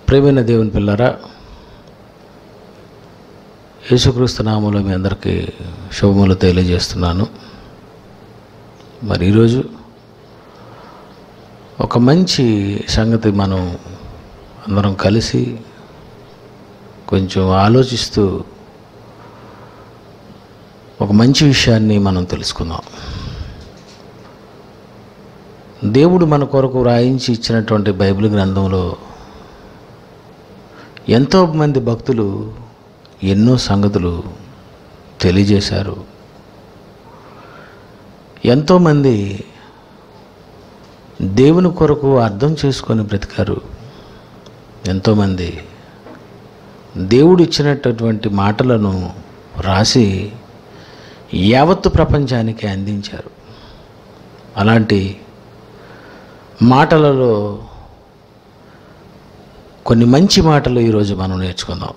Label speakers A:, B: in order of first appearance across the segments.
A: ప్రేమైన దేవుని పిల్లరా యేసుక్రీస్తు నామంలో మీ అందరికీ శుభములు తెలియజేస్తున్నాను మరి ఈరోజు ఒక మంచి సంగతి మనం అందరం కలిసి కొంచెం ఆలోచిస్తూ ఒక మంచి విషయాన్ని మనం తెలుసుకుందాం దేవుడు మన కొరకు రాయించి ఇచ్చినటువంటి బైబిల్ గ్రంథంలో ఎంతోమంది భక్తులు ఎన్నో సంగతులు తెలియజేశారు ఎంతోమంది దేవుని కొరకు అర్థం చేసుకొని బ్రతికారు ఎంతోమంది దేవుడు ఇచ్చినటువంటి మాటలను రాసి యావత్తు ప్రపంచానికి అందించారు అలాంటి మాటలలో కొన్ని మంచి మాటలు ఈరోజు మనం నేర్చుకుందాం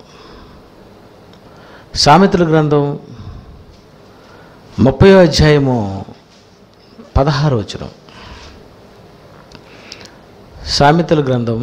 A: సామెతల గ్రంథం ముప్పై అధ్యాయము పదహారు వచనం సామెతల గ్రంథం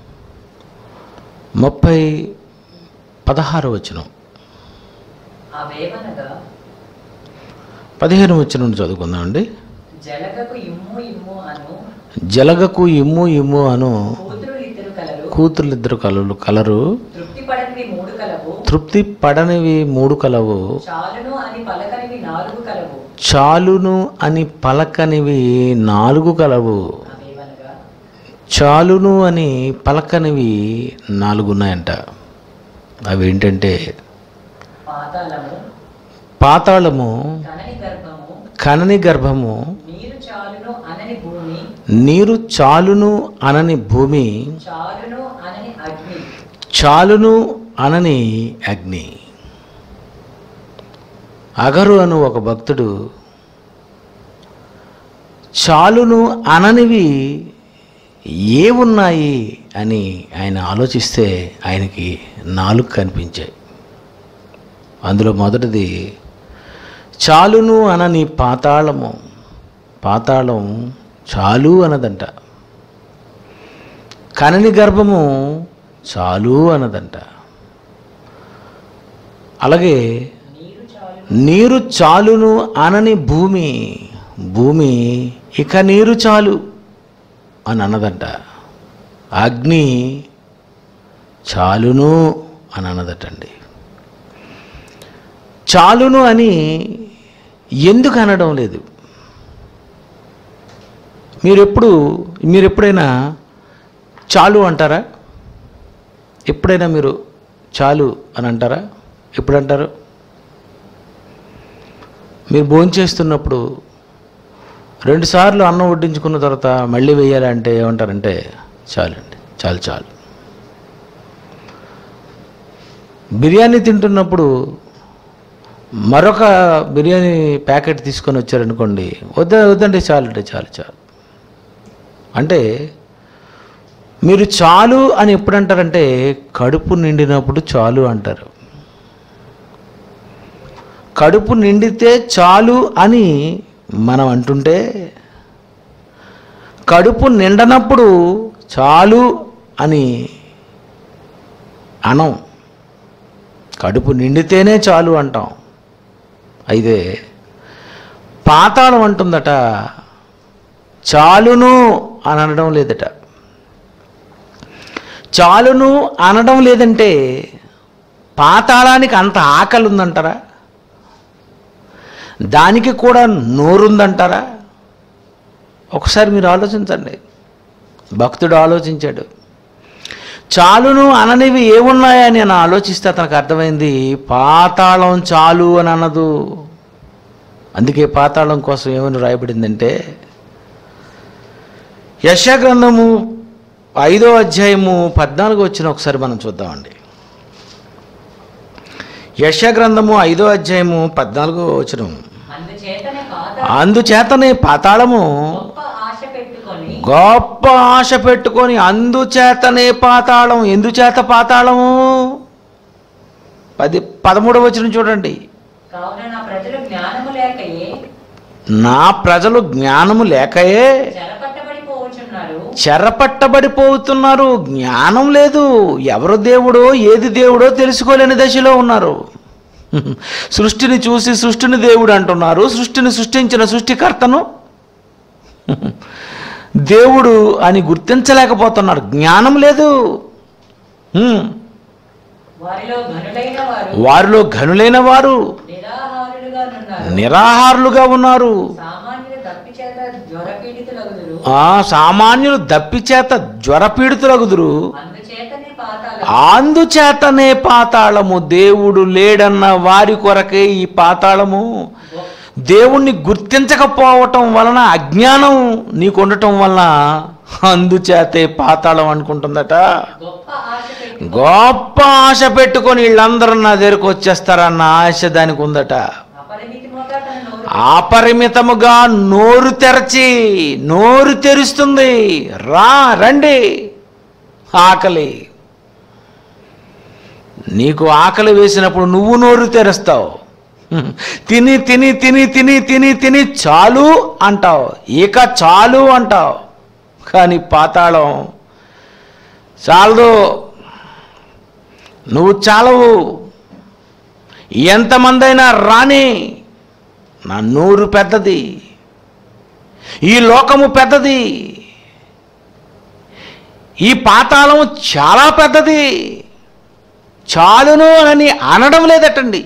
A: ముప్పై పదహారు వచనం
B: అవేవనగా
A: పదిహేను వచనం నుండి చదువుకుందామండి
B: జలగకు ఇమ్ము ఇమ్ము అను
A: జలగకు ఇమ్ము ఇమ్ము అను
B: కూతురు ఇద్దరు కలరు
A: కూతుర్లిద్దరు కలలు కలరు
B: తృప్తి పడనివి మూడు కలవు
A: తృప్తి పడనివి మూడు కలవు
B: చాలును అని పలకనివి నాలుగు కలవు
A: చాలును అని పలకనివి నాలుగు కలవు
B: అవేవనగా
A: చాలును అని పలకనివి నాలుగు ఉన్నాయంట అవి ఏంటంటే
B: పాతాళము
A: పాతాళము
B: కనని గర్భము
A: కనని గర్భము
B: నీరు చాలును అనని భూమి
A: నీరు చాలును అనని భూమి
B: చాలును అనని అగ్ని
A: చాలును అనని అగ్ని అగరు అను ఒక భక్తుడు చాలును అననివి ఏమున్నాయి అని ఆయన ఆలోచిస్తే ఆయనకి నాలుగు కనిపించాయి అందులో మొదటిది చాలును అనని పాతాళము పాతాళం చాలు అనదంట కనని గర్భము చాలు అనదంట అలాగే
B: నీరు చాలు
A: నీరు చాలును అనని భూమి భూమి ఇక నీరు చాలు అని అన్నదంట అగ్ని చాలును అని అన్నదటండి చాలును అని ఎందుకు అనడం లేదు మీరు ఎప్పుడు మీరు ఎప్పుడైనా చాలు అంటారా ఎప్పుడైనా మీరు చాలు అని అంటారా ఎప్పుడు అంటారు మీరు భోంచేస్తున్నప్పుడు రెండుసార్లు అన్నం వడ్డించుకున్న తర్వాత మళ్ళీ వేయాలంటే ఏమంటారంటే చాలండి చాలు చాలు బిర్యానీ తింటున్నప్పుడు మరొక బిర్యానీ ప్యాకెట్ తీసుకొని వచ్చారనుకోండి వద్ద వద్దంటే చాలు అంటే చాలు చాలు అంటే మీరు చాలు అని ఎప్పుడు అంటారంటే కడుపు నిండినప్పుడు చాలు అంటారు కడుపు నిండితే చాలు అని మనం అంటుంటే కడుపు నిండనప్పుడు చాలు అని అనం కడుపు నిండితేనే చాలు అంటాం అయితే పాతాళం అంటుందట చాలును అని అనడం లేదట చాలును అనడం లేదంటే పాతాళానికి అంత ఆకలి ఉందంటారా దానికి కూడా నోరుందంటారా ఒకసారి మీరు ఆలోచించండి భక్తుడు ఆలోచించాడు చాలును అననివి ఏమున్నాయని అని ఆలోచిస్తే అతనికి అర్థమైంది పాతాళం చాలు అని అన్నదు అందుకే పాతాళం కోసం ఏమని రాయబడిందంటే యశగ్రంథము ఐదో అధ్యాయము పద్నాలుగు వచ్చిన ఒకసారి మనం చూద్దామండి యశగ్రంథము ఐదో అధ్యాయము పద్నాలుగో వచనం
B: అందుచేతనే పాత
A: అందుచేతనే పాతాళము
B: గొప్ప ఆశ పెట్టుకొని
A: గొప్ప ఆశ పెట్టుకొని అందుచేతనే పాతాళం ఎందుచేత పాతాళము పది పదమూడవ వచనం చూడండి
B: కావున నా ప్రజలు జ్ఞానము లేకయే
A: నా ప్రజలు జ్ఞానము లేకయే
B: చెరపట్టబడిపోవచ్చున్నారు
A: చెరపట్టబడిపోతున్నారు జ్ఞానం లేదు ఎవరు దేవుడో ఏది దేవుడో తెలుసుకోలేని దశలో ఉన్నారు సృష్టిని చూసి సృష్టిని దేవుడు అంటున్నారు సృష్టిని సృష్టించిన సృష్టికర్తను దేవుడు అని గుర్తించలేకపోతున్నారు జ్ఞానం లేదు హ్మ్.
B: వారిలో ఘనులైన వారు
A: వారిలో ఘనులైన వారు
B: నిరాహారులుగా నున్నారు
A: నిరాహారులుగా ఉన్నారు
B: సామాన్యుల దప్పి చేత జ్వరపీడితులగుదురు
A: ఆ సామాన్యులు దప్పిచేత జ్వరపీడితులగుదురు
B: అందుచేతనే పాతాల
A: అందుచేతనే పాతాళము దేవుడు లేడన్న వారి కొరకే ఈ పాతాళము దేవుణ్ణి గుర్తించకపోవటం వలన అజ్ఞానం నీకు ఉండటం వలన అందుచేతే పాతాళం అనుకుంటుందట
B: గొప్ప ఆశ పెట్టి
A: గొప్ప ఆశ పెట్టుకొని వీళ్ళందరూ నా దగ్గరకు వచ్చేస్తారన్న ఆశ దానికి ఉందట
B: అపరిమితముగా తన నోరు
A: అపరిమితముగా నోరు తెరచి నోరు తెరుస్తుంది రా రండి ఆకలి నీకు ఆకలి వేసినప్పుడు నువ్వు నోరు తెరుస్తావు తిని తిని తిని తిని తిని తిని చాలు అంటావు ఇక చాలు అంటావు కానీ పాతాళం చాలదు నువ్వు చాలవు ఎంతమందైనా రాని నా నోరు పెద్దది ఈ లోకము పెద్దది ఈ పాతాళం చాలా పెద్దది చాలును అని అనడం లేదటండి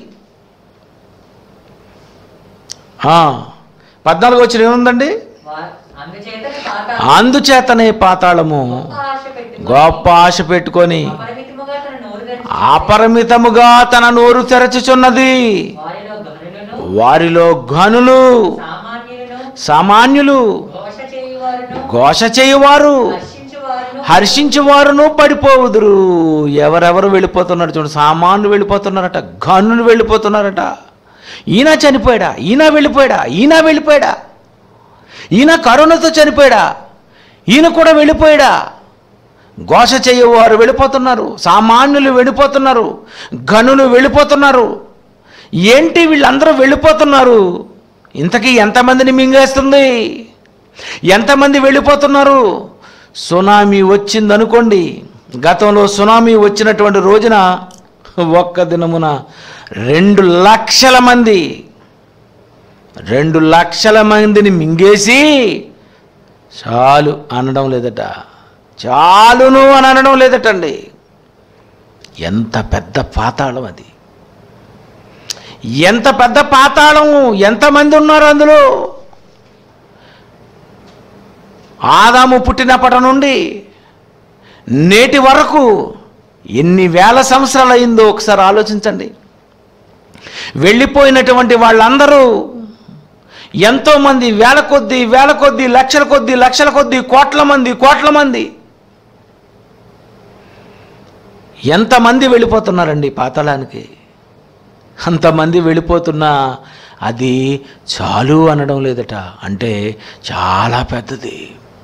A: ఆ, పద్నాలుగు వచ్చిన ఏముందండి
B: వా- అందుచేతనే పాతాల
A: అందుచేతనే పాతాళము
B: గొప్ప ఆశ పెట్టి
A: గొప్ప ఆశ పెట్టుకొని
B: అపరిమితముగా తన నోరు తెరిచి
A: అపరిమితముగా తన నోరు తెరచుచున్నది
B: వారిలో గనులను
A: వారిలో ఘనులు
B: సామాన్యులను
A: సామాన్యులు
B: ఘోష చేయువారును
A: ఘోష చేయువారు
B: హర్షించువారును
A: హర్షించువారును పడిపోవుదురు ఎవరెవరు వెళ్ళిపోతున్నారు చూడు సామాన్యులు వెళ్ళిపోతున్నారట ఘనులు వెళ్ళిపోతున్నారట ఈయన చనిపోయాడా ఈయన వెళ్ళిపోయాడా ఈయన వెళ్ళిపోయాడా ఈయన కరోనాతో చనిపోయాడా ఈయన కూడా వెళ్ళిపోయాడా ఘోష చేయవారు వెళ్ళిపోతున్నారు సామాన్యులు వెళ్ళిపోతున్నారు ఘనులు వెళ్ళిపోతున్నారు ఏంటి వీళ్ళందరూ వెళ్ళిపోతున్నారు ఇంతకీ ఎంతమందిని మింగేస్తుంది ఎంతమంది వెళ్ళిపోతున్నారు సునామీ వచ్చిందనుకోండి గతంలో సునామీ వచ్చినటువంటి రోజున ఒక్క దినమున రెండు లక్షల మంది రెండు లక్షల మందిని మింగేసి చాలు అనడం లేదట చాలును అని అనడం లేదటండి ఎంత పెద్ద పాతాళం అది ఎంత పెద్ద పాతాళం ఎంతమంది ఉన్నారు అందులో ఆదాము పుట్టినప్పటి నుండి నేటి వరకు ఎన్ని వేల సంవత్సరాలు అయిందో ఒకసారి ఆలోచించండి వెళ్ళిపోయినటువంటి వాళ్ళందరూ ఎంతోమంది వేల కొద్దీ వేల కొద్దీ లక్షల కొద్దీ లక్షల కొద్దీ కోట్ల మంది కోట్ల మంది ఎంతమంది వెళ్ళిపోతున్నారండి పాతాళానికి అంతమంది వెళ్ళిపోతున్నా అది చాలు అనడం లేదట అంటే చాలా పెద్దది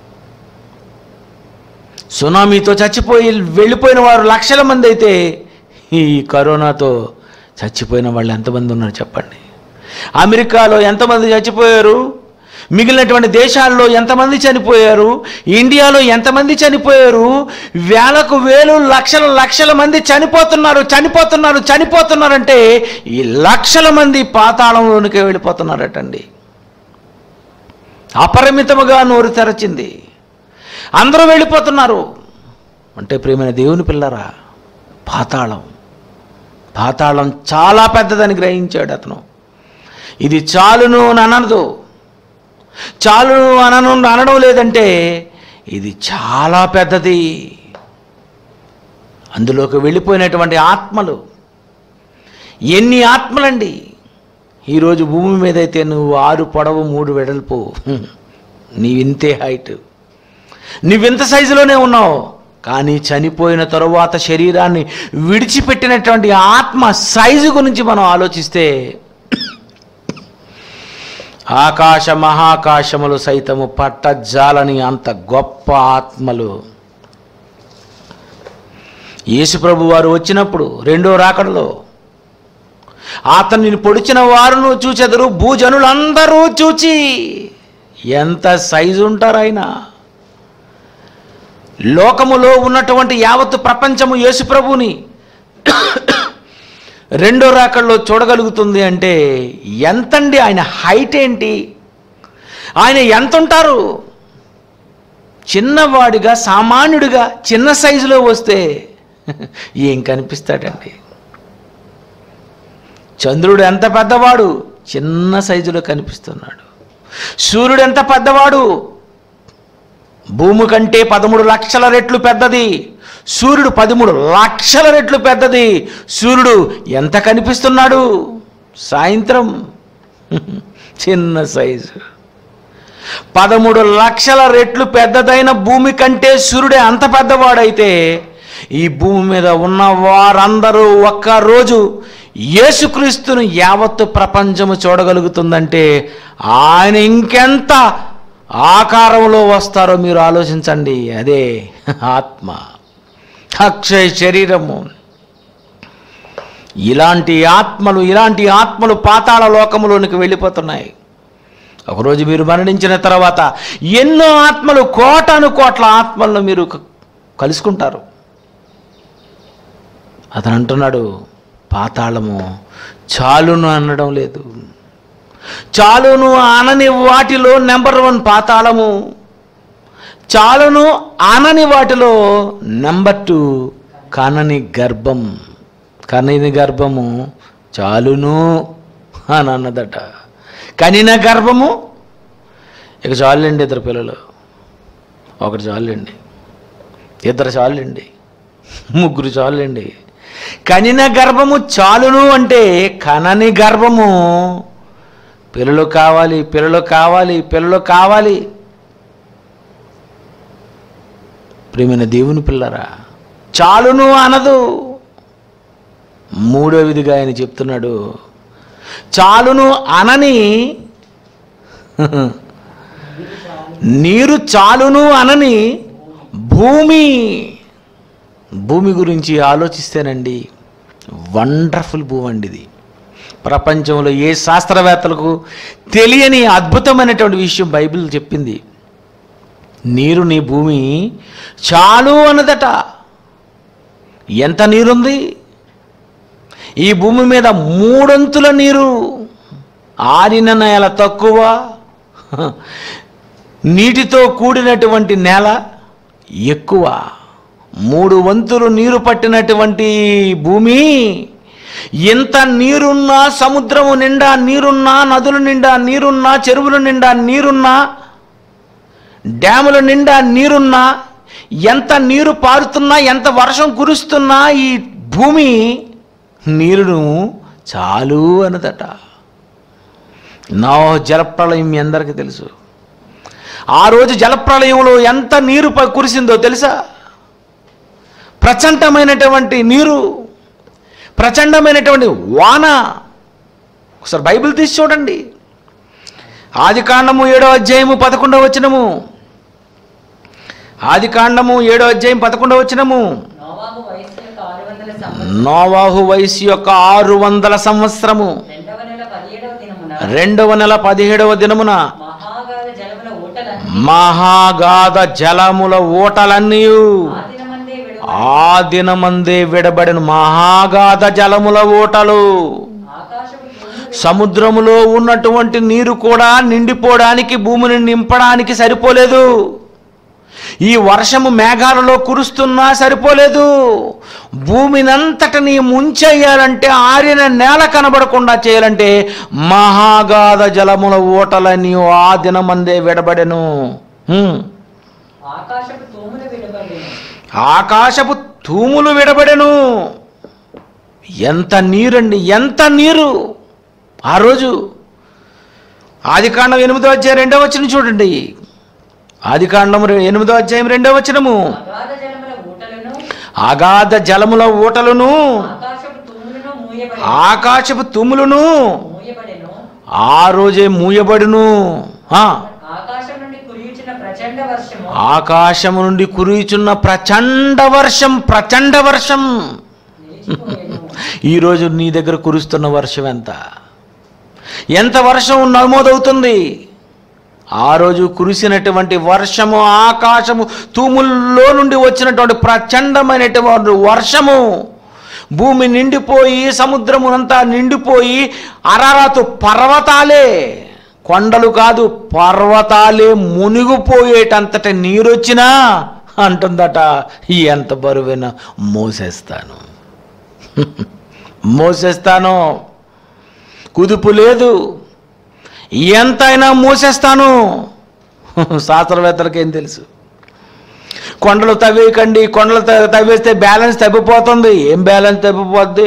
A: సునామీతో చచ్చిపోయి వెళ్ళిపోయిన వారు లక్షల మంది అయితే ఈ కరోనాతో చచ్చిపోయిన వాళ్ళు ఎంతమంది ఉన్నారు చెప్పండి అమెరికాలో ఎంతమంది చచ్చిపోయారు మిగిలినటువంటి దేశాల్లో ఎంతమంది చనిపోయారు ఇండియాలో ఎంతమంది చనిపోయారు వేలకు వేలు లక్షల లక్షల మంది చనిపోతున్నారు చనిపోతున్నారు చనిపోతున్నారంటే ఈ లక్షల మంది పాతాళంలోనికి వెళ్ళిపోతున్నారటండి అపరిమితముగా నోరు తెరచింది అందరూ వెళ్ళిపోతున్నారు అంటే ప్రియమైన దేవుని పిల్లరా పాతాళం పాతాళం చాలా పెద్దదని గ్రహించాడు అతను ఇది చాలును అని అనదు చాలును అనను అనడం లేదంటే ఇది చాలా పెద్దది అందులోకి వెళ్ళిపోయినటువంటి ఆత్మలు ఎన్ని ఆత్మలండి ఈరోజు భూమి మీద అయితే నువ్వు ఆరు పొడవు మూడు వెడల్పు హ్మ్. నీవింతే హైట్ నువ్వింత సైజులోనే ఉన్నావు కానీ చనిపోయిన తరువాత శరీరాన్ని విడిచిపెట్టినటువంటి ఆత్మ సైజు గురించి మనం ఆలోచిస్తే ఆకాశ మహాకాశములు సైతము పట్టజాలని అంత గొప్ప ఆత్మలు యేసుప్రభు వారు వచ్చినప్పుడు రెండో రాకడలో అతన్ని పొడిచిన వారును చూచెదరు భూజనులందరూ చూచి ఎంత సైజు ఉంటారు ఆయన లోకములో ఉన్నటువంటి యావత్తు ప్రపంచము యేసుప్రభుని రెండో రాకల్లో చూడగలుగుతుంది అంటే ఎంతండి ఆయన హైట్ ఏంటి ఆయన ఎంత ఉంటారు చిన్నవాడిగా సామాన్యుడిగా చిన్న సైజులో వస్తే ఏం కనిపిస్తాడండి చంద్రుడు ఎంత పెద్దవాడు చిన్న సైజులో కనిపిస్తున్నాడు సూర్యుడు ఎంత పెద్దవాడు భూమి కంటే పదమూడు లక్షల రెట్లు పెద్దది సూర్యుడు పదమూడు లక్షల రెట్లు పెద్దది సూర్యుడు ఎంత కనిపిస్తున్నాడు సాయంత్రం చిన్న సైజు పదమూడు లక్షల రెట్లు పెద్దదైన భూమి కంటే సూర్యుడే అంత పెద్దవాడైతే ఈ భూమి మీద ఉన్న వారందరూ ఒక్క రోజు యేసుక్రీస్తును యావత్తు ప్రపంచము చూడగలుగుతుందంటే ఆయన ఇంకెంత ఆకారంలో వస్తారో మీరు ఆలోచించండి అదే ఆత్మ అక్షయ శరీరము ఇలాంటి ఆత్మలు ఇలాంటి ఆత్మలు పాతాళ లోకములోనికి వెళ్ళిపోతున్నాయి ఒకరోజు మీరు మరణించిన తర్వాత ఎన్నో ఆత్మలు కోటాను కోట్ల ఆత్మలను మీరు క- కలుసుకుంటారు అతను అంటున్నాడు పాతాళము చాలును అనడం లేదు చాలును అనని వాటిలో నెంబర్ వన్ పాతాళము చాలును అనని వాటిలో నెంబర్ టూ కనని గర్భం కనని గర్భము చాలును అని అన్నదట కనిన గర్భము ఇక చాలండి ఇద్దరు పిల్లలు ఒకటి చాలండి ఇద్దరు చాలండి ముగ్గురు చాలండి కనిన గర్భము చాలును అంటే కనని గర్భము పిల్లలు కావాలి పిల్లలు కావాలి పిల్లలు కావాలి ప్రేమైన దేవుని పిల్లరా చాలును అనదు మూడో విధిగా ఆయన చెప్తున్నాడు చాలును అనని నీరు చాలును అనని భూమి భూమి గురించి ఆలోచిస్తేనండి వండర్ఫుల్ భూమి అండి ఇది ప్రపంచంలో ఏ శాస్త్రవేత్తలకు తెలియని అద్భుతమైనటువంటి విషయం బైబిల్ చెప్పింది నీరు నీ భూమి చాలు అన్నదట ఎంత నీరుంది ఈ భూమి మీద మూడొంతుల నీరు ఆరిన నేల తక్కువ నీటితో కూడినటువంటి నేల ఎక్కువ మూడు వంతులు నీరు పట్టినటువంటి భూమి ఎంత నీరున్నా సముద్రము నిండా నీరున్నా నదుల నిండా నీరున్నా చెరువుల నిండా నీరున్నా డ్యాముల నిండా నీరున్నా ఎంత నీరు పారుతున్నా ఎంత వర్షం కురుస్తున్నా ఈ భూమి నీరును చాలు అన్నదట నా జలప్రళయం మీ అందరికీ తెలుసు ఆ రోజు జలప్రళయంలో ఎంత నీరు ప- కురిసిందో తెలుసా ప్రచండమైనటువంటి నీరు ప్రచండమైనటువంటి వాన ఒకసారి బైబిల్ తీసి చూడండి ఆది కాండము ఏడో అధ్యాయము పదకొండవ వచనము ఆది కాండము ఏడో అధ్యాయం పదకొండవ వచనము
B: నోవాహు వయస్సు యొక్క ఆరు వందల సంవత్సరం
A: నోవాహు వయసు యొక్క ఆరు వందల సంవత్సరము
B: రెండవ నెల పదిహేడవ దినమున
A: రెండవ నెల పదిహేడవ దినమున
B: మహాగాధ జలముల ఊటలన్నీ
A: మహాగాధ జలముల ఓటలన్నీ
B: ఆ దినమందే విడువ
A: ఆ దినమందే విడబడిన మహాగాధ జలముల ఓటలు
B: ఆకాశము భూమి
A: సముద్రములో ఉన్నటువంటి నీరు కూడా నిండిపోవడానికి భూమిని నింపడానికి సరిపోలేదు ఈ వర్షము మేఘాలలో కురుస్తున్నా సరిపోలేదు భూమినంతటిని ముంచెయ్యాలంటే ఆరిన నేల కనబడకుండా చేయాలంటే మహాగాధ జలముల ఓటలని ఆ దినమందే విడబడెను హ్మ్.
B: ఆకాశపు తూములు విడబడిన
A: ఆకాశపు తూములు విడబడెను ఎంత నీరండి ఎంత నీరు ఆ రోజు ఆదికాండం ఎనిమిదో అధ్యాయం రెండో వచ్చిన చూడండి ఆదికాండం రె- ఎనిమిదో అధ్యాయం రెండో వచనము
B: అగాధ జలముల ఊటలను
A: అగాధ జలముల ఊటలను
B: ఆకాశపు తూములను మూయబడి
A: ఆకాశపు తుములను
B: మూయబడెను
A: ఆ రోజే మూయబడును ఆ,
B: ఆకాశం నుండి కురియుచిన ప్రచండ వర్షము
A: ఆకాశము నుండి కురుచున్న ప్రచండ వర్షం ప్రచండ వర్షం
B: నిలిచిపోయెను
A: ఈరోజు నీ దగ్గర కురుస్తున్న వర్షం ఎంత ఎంత వర్షం నమోదవుతుంది ఆ రోజు కురిసినటువంటి వర్షము ఆకాశము తూముల్లో నుండి వచ్చినటువంటి ప్రచండమైనటువంటి వర్షము భూమి నిండిపోయి సముద్రమునంతా నిండిపోయి అరారాతు పర్వతాలే కొండలు కాదు పర్వతాలే మునిగిపోయేటంతటి నీరొచ్చినా అంటుందట ఎంత బరువైనా మోసేస్తాను మోసేస్తాను కుదుపు లేదు ఎంతైనా మోసేస్తాను శాస్త్రవేత్తలకి ఏం తెలుసు కొండలు తవ్వేయకండి కొండలు త- తవ్వేస్తే బ్యాలెన్స్ తప్పిపోతుంది ఏం బ్యాలెన్స్ తప్పిపోద్ది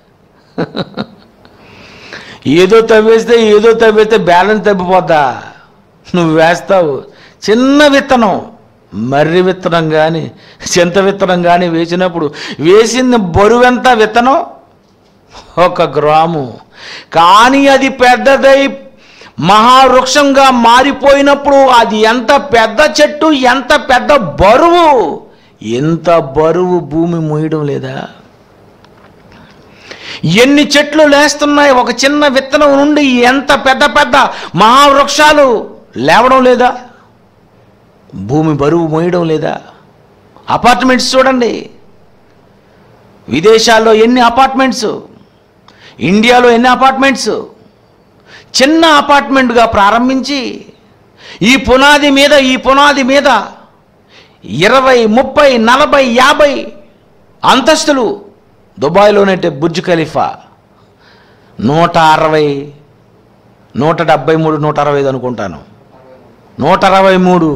A: ఏదో తవ్వేస్తే ఏదో తవ్వేస్తే బ్యాలెన్స్ తప్పిపోద్దా నువ్వు వేస్తావు చిన్న విత్తనం మర్రి విత్తనం కానీ చింత విత్తనం కానీ వేసినప్పుడు వేసిన బరువెంత విత్తనం ఒక గ్రాము కానీ అది పెద్దదై మహావృక్షంగా మారిపోయినప్పుడు అది ఎంత పెద్ద చెట్టు ఎంత పెద్ద బరువు ఎంత బరువు భూమి మోయడం లేదా ఎన్ని చెట్లు లేస్తున్నాయి ఒక చిన్న విత్తనం నుండి ఎంత పెద్ద పెద్ద మహావృక్షాలు లేవడం లేదా భూమి బరువు మోయడం లేదా అపార్ట్మెంట్స్ చూడండి విదేశాల్లో ఎన్ని అపార్ట్మెంట్స్ ఇండియాలో ఎన్ని అపార్ట్మెంట్స్ చిన్న అపార్ట్మెంట్గా ప్రారంభించి ఈ పునాది మీద ఈ పునాది మీద ఇరవై ముప్పై నలభై యాభై అంతస్తులు దుబాయ్లోనైతే బుర్జ్ ఖలీఫా నూట అరవై నూట డెబ్బై మూడు నూట అరవై ఐదు అనుకుంటాను నూట అరవై మూడు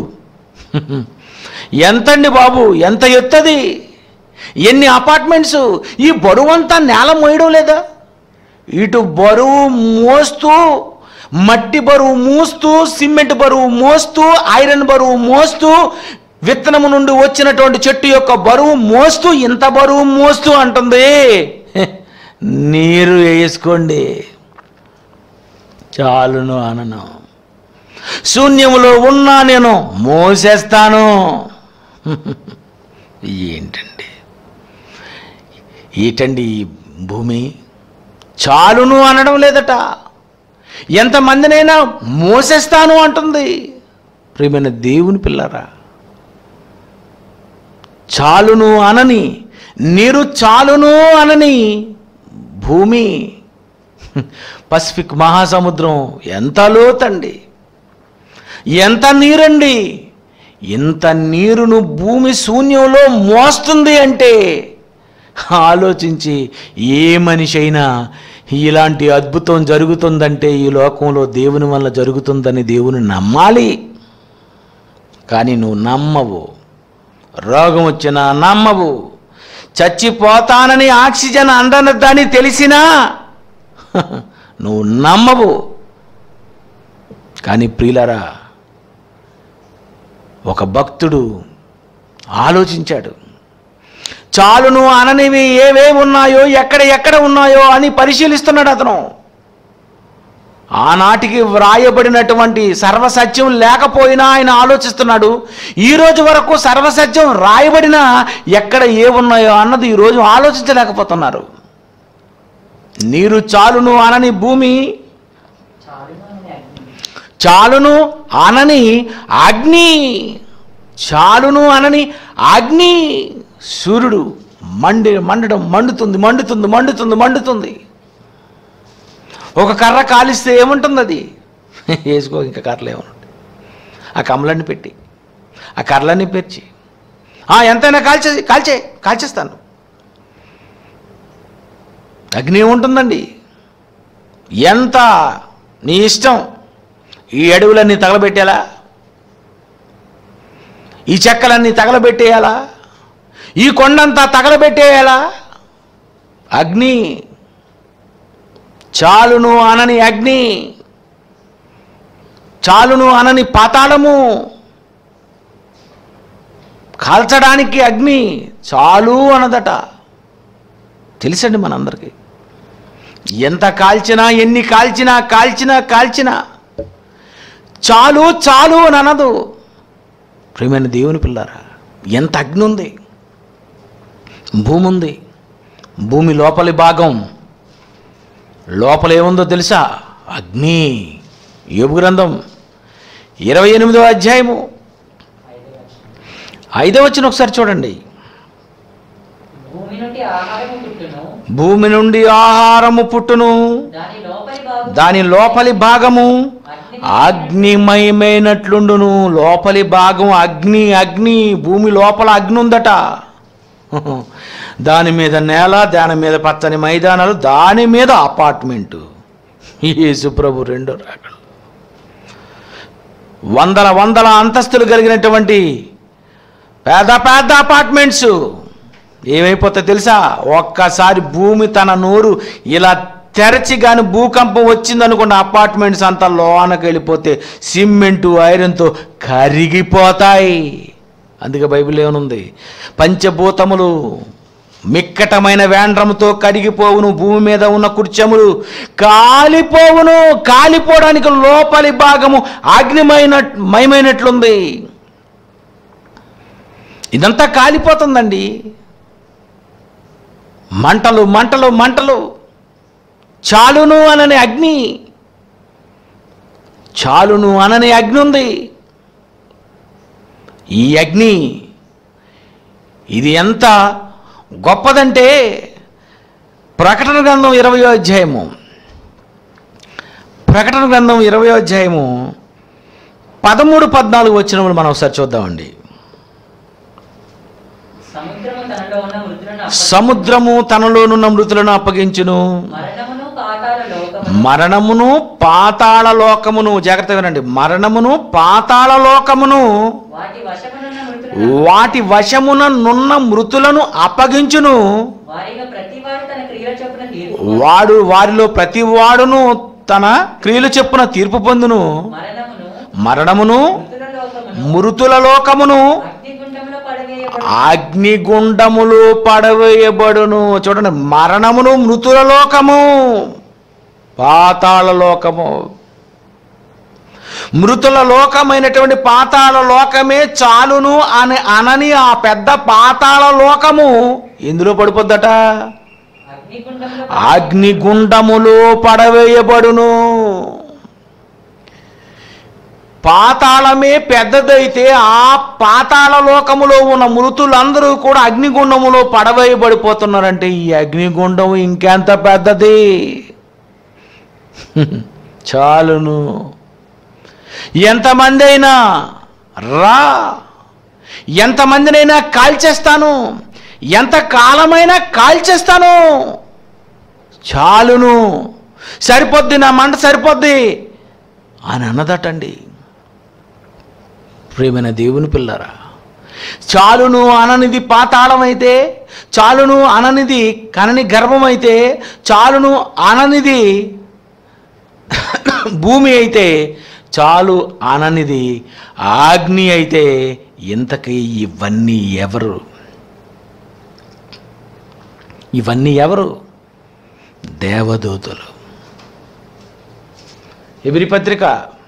A: ఎంతండి బాబు ఎంత ఎత్తది ఎన్ని అపార్ట్మెంట్స్ ఈ బరువంతా నేల మోయడం లేదా ఇటు బరువు మోస్తూ మట్టి బరువు మోస్తూ సిమెంట్ బరువు మోస్తూ ఐరన్ బరువు మోస్తూ విత్తనము నుండి వచ్చినటువంటి చెట్టు యొక్క బరువు మోస్తూ ఇంత బరువు మోస్తూ అంటుంది హె, నీరు వేసుకోండి చాలును అనను శూన్యములో ఉన్నా నేను మోసేస్తాను ఏంటండి ఏంటండి ఈ భూమి చాలును అనడం లేదట ఎంతమందినైనా మోసేస్తాను అంటుంది ప్రియమైన దేవుని పిల్లరా చాలును అనని నీరు చాలును అనని భూమి పసిఫిక్ మహాసముద్రం ఎంత లోతండి ఎంత నీరండి ఇంత నీరును భూమి శూన్యంలో మోస్తుంది అంటే ఆలోచించి ఏ మనిషి అయినా ఇలాంటి అద్భుతం జరుగుతుందంటే ఈ లోకంలో దేవుని వల్ల జరుగుతుందని దేవుని నమ్మాలి కానీ నువ్వు నమ్మవు రోగం వచ్చినా నమ్మవు చచ్చిపోతానని ఆక్సిజన్ అందనద్దని తెలిసినా నువ్వు నమ్మవు కానీ ప్రియులరా ఒక భక్తుడు ఆలోచించాడు చాలును అననివి ఏవేవి ఉన్నాయో ఎక్కడ ఎక్కడ ఉన్నాయో అని పరిశీలిస్తున్నాడు అతను ఆనాటికి వ్రాయబడినటువంటి సర్వసత్యం లేకపోయినా ఆయన ఆలోచిస్తున్నాడు ఈ రోజు వరకు సర్వసత్యం రాయబడినా ఎక్కడ ఏ ఉన్నాయో అన్నది ఈరోజు ఆలోచించలేకపోతున్నారు నీరు చాలును అనని భూమి
B: చాలును
A: చాలును అనని
B: అని అగ్ని
A: అగ్ని చాలును అనని అగ్ని సూర్యుడు మండి మండడం మండుతుంది మండుతుంది మండుతుంది మండుతుంది ఒక కర్ర కాలిస్తే ఏముంటుంది అది వేసుకో ఇంకా కర్రలు ఏమనుంటాయి ఆ కమ్మలన్నీ పెట్టి ఆ కర్రలన్నీ పేర్చి "ఆ, ఎంతైనా కాల్చే కాల్చే కాల్చేస్తాను అగ్ని ఉంటుందండి ఎంత నీ ఇష్టం ఈ అడవులన్నీ తగలబెట్టేలా ఈ చెక్కలన్నీ తగలబెట్టేయాలా ఈ కొండంతా తగలబెట్టేయాలా అగ్ని చాలును అనని అగ్ని చాలును అనని పాతాళము కాల్చడానికి అగ్ని చాలు అనదట తెలుసండి మనందరికీ ఎంత కాల్చినా ఎన్ని కాల్చినా కాల్చినా కాల్చినా చాలు చాలు అని అనదు ప్రియమైన దేవుని పిల్లారా ఎంత అగ్ని ఉంది భూమి ఉంది భూమి లోపలి భాగం లోపల ఏముందో తెలుసా అగ్ని యోగు గ్రంథం ఇరవై ఎనిమిదో అధ్యాయము
B: ఐదో వచనం.
A: ఐదో వచ్చిన ఒకసారి చూడండి
B: భూమి నుండి ఆహారము పుట్టును
A: భూమి నుండి ఆహారము పుట్టును
B: దాని లోపలి భాగం
A: దాని లోపలి భాగము
B: అగ్ని
A: అగ్నిమయమైనట్లుండును లోపలి భాగం అగ్ని అగ్ని భూమి లోపల అగ్ని ఉందట దాని మీద నేల దాని మీద పచ్చని మైదానాలు దాని మీద అపార్ట్మెంటు యేసు ప్రభు రెండో రాకలు వందల వందల అంతస్తులు కలిగినటువంటి పెద్ద పెద్ద అపార్ట్మెంట్స్ ఏమైపోతాయి తెలుసా ఒక్కసారి భూమి తన నోరు ఇలా తెరచి కానీ భూకంపం వచ్చిందనుకోండి అపార్ట్మెంట్స్ అంతా లోనకి వెళ్ళిపోతే సిమెంటు ఐరన్తో కరిగిపోతాయి అందుకే బైబిల్ ఏమనుంది పంచభూతములు మిక్కటమైన వేండ్రముతో కరిగిపోవును భూమి మీద ఉన్న కుర్చములు కాలిపోవును కాలిపోవడానికి లోపలి భాగము అగ్నిమైన మయమైనట్లుంది ఇదంతా కాలిపోతుందండి మంటలు మంటలు మంటలు చాలును అనని అగ్ని చాలును అనని అగ్ని ఉంది ఈ అగ్ని ఇది ఎంత గొప్పదంటే ప్రకటన గ్రంథం ఇరవయో అధ్యాయము ప్రకటన గ్రంథం ఇరవయో అధ్యాయము పదమూడు పద్నాలుగు వచ్చినప్పుడు మనం ఒకసారి చూద్దామండి
B: సముద్రము తనలో ఉన్న మృతులను అప్పగించును.
A: సముద్రము తనలోనున్న మృతులను అప్పగించును
B: మరణమును పాతాల లోకమును
A: మరణమును పాతాళ లోకమును జాగ్రత్తగా వినండి మరణమును పాతాళ లోకమును
B: వాటి వశమునున్న మృతులను
A: వాటి వశమున నున్న మృతులను అప్పగించును
B: వారిలో ప్రతివాడు తన క్రియల చొప్పున తీర్పు
A: వాడు వారిలో ప్రతి వాడును తన క్రియలు చెప్పున తీర్పు పొందును
B: మరణమును
A: మరణమును
B: మృతుల లోకమును
A: మృతుల లోకమును
B: అగ్నిగుండంలో పడవేయబడు
A: అగ్నిగుండములు పడవేయబడును చూడండి మరణమును మృతుల లోకము పాతాళ లోకము మృతుల లోకమైనటువంటి పాతాళ లోకమే చాలును అని అనని ఆ పెద్ద పాతాళ లోకము ఎందులో పడిపోద్దట
B: అగ్నిగుండంలో
A: అగ్నిగుండములు పడవేయబడును పాతాళమే పెద్దదైతే ఆ పాతాళ లోకములో ఉన్న మృతులందరూ కూడా అగ్నిగుండములో పడవేయబడిపోతున్నారంటే ఈ అగ్నిగుండం ఇంకెంత పెద్దది చాలును ఎంతమంది అయినా రా ఎంతమందినైనా కాల్చేస్తాను ఎంత కాలమైనా కాల్చేస్తాను చాలును సరిపోద్ది నా మంట సరిపోద్ది అని అన్నదటండి ప్రేమైన దేవుని పిల్లరా చాలును అననిది పాతాళం అయితే చాలును అననిది కనని గర్భం అయితే చాలును అననిది భూమి అయితే చాలు అననిది ఆగ్ని అయితే ఇంతకీ ఇవన్నీ ఎవరు ఇవన్నీ ఎవరు దేవదూతలు ఎబిరి పత్రిక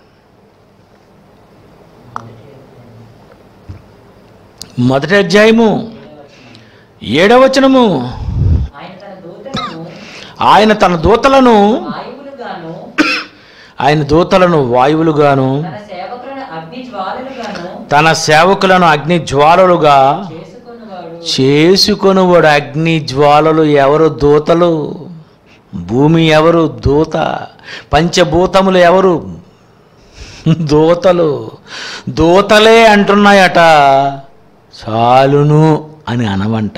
A: మొదటి అధ్యాయము ఏడవచనము
B: ఆయన తన దూతలను
A: ఆయన తన దూతలను
B: వాయువులుగాను
A: ఆయన దూతలను వాయువులుగాను
B: తన సేవకులను అగ్ని జ్వాలలుగాను
A: తన సేవకులను అగ్ని జ్వాలలుగా
B: చేసుకున్నవాడు
A: చేసుకొనువాడు అగ్ని జ్వాలలు ఎవరు దూతలు భూమి ఎవరు దూత పంచభూతములు ఎవరు దూతలు దూతలే అంటున్నాయట చాలును అని అనవంట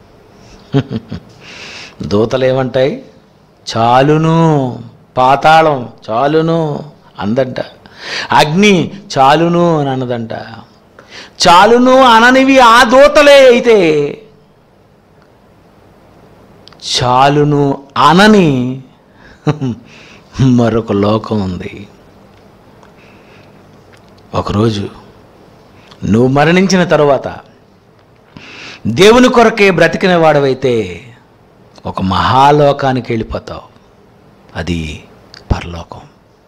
A: దూతలు ఏమంటాయి చాలును పాతాళం చాలును అందంట అగ్ని చాలును అని అన్నదంట చాలును అననివి ఆ దూతలే అయితే చాలును అనని మరొక లోకం ఉంది ఒకరోజు నువ్వు మరణించిన తరువాత దేవుని కొరకే బ్రతికిన వాడవైతే ఒక మహాలోకానికి వెళ్ళిపోతావు అది పరలోకం